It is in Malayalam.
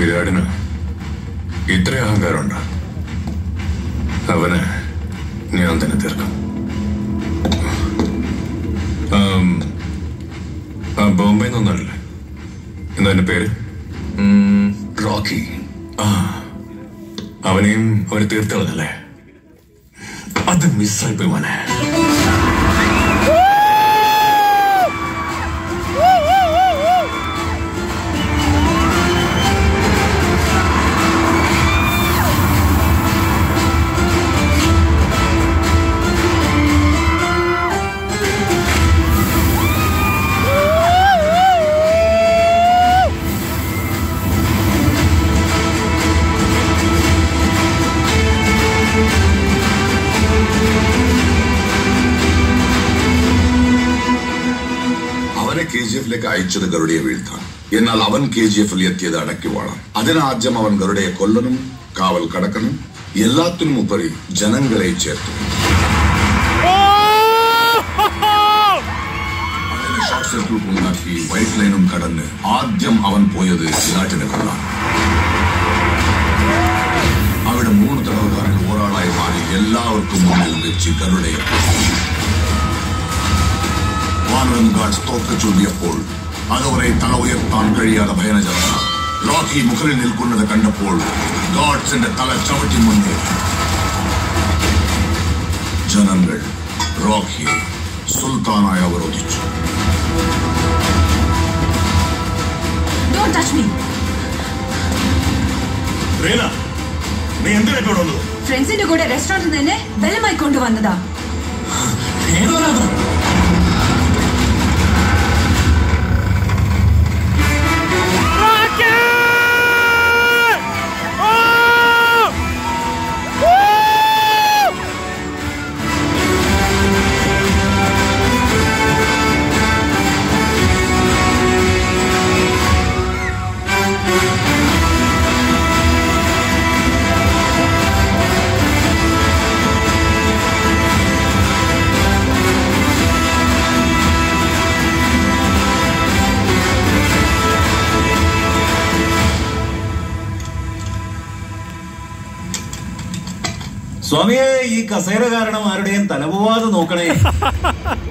വിരാടിന് ഇത്ര അഹങ്കാരമുണ്ട് അവന് ഞാൻ തന്നെ തീർക്കും ആം, ആ ബോംബെ നിന്നല്ലേ എന്താ എന്റെ പേര് റോക്കി ആ അവനെയും അവന് തീർത്തളഞ്ഞല്ലേ അത് മിസ്സായി പോയി മോനെ അവനെ കെ ജി എഫിലേക്ക് അയച്ചത് ഗരുഡയെ വീഴ്ത്താൻ എന്നാൽ അവൻ കെ ജി എഫിൽ എത്തിയത് അടക്കി വാഴാൻ അതിനാദ്യം അവൻ ഗരുഡയെ കൊല്ലണം കാവൽ കടക്കണം എല്ലാത്തിനും ഉപരി ജനങ്ങളെ ചേർത്തു അങ്ങനെ ഷോർട്ട് സർക്യൂട്ട് ഉണ്ടാക്കി വൈറ്റ് ലൈനും കടന്ന് ആദ്യം അവൻ പോയത് വിരാട്ടിനെ കൊള്ളാൻ അവിടെ മൂന്ന് തടവുകാരിൽ ഒരാളായി മാറി എല്ലാവർക്കും മുന്നിൽ വെച്ച് ഗരുഡയെ കൊന്നു. വാനവൻ ഗാഡ്സ് തോക്ക് ചൂണ്ടിയപ്പോൾ അതുവരെ തല ഉയർത്താൻ കഴിയാതെ ഭയനജന റോക്കി മുഖലിൽ നിൽക്കുന്നത് കണ്ടപ്പോൾ ഗാഡ്സിന്റെ തല ചവിട്ടി മുന്നിൽ ജനങ്ങൾ റോക്കിയെ സുൽത്താനായി അവരോധിച്ചു Don't touch me. റീന നീ എന്തിനാ ഇവിടെ വന്നത് ഫ്രണ്ട്സിന്റെ കൂടെ റെസ്റ്റോറന്റിൽ നിന്ന് ബലമായി കൊണ്ടുവന്നതാ ഏതോരാത് സ്വാമിയെ ഈ കസേര കാരണം ആരുടെയും തലപോവാതെ നോക്കണേ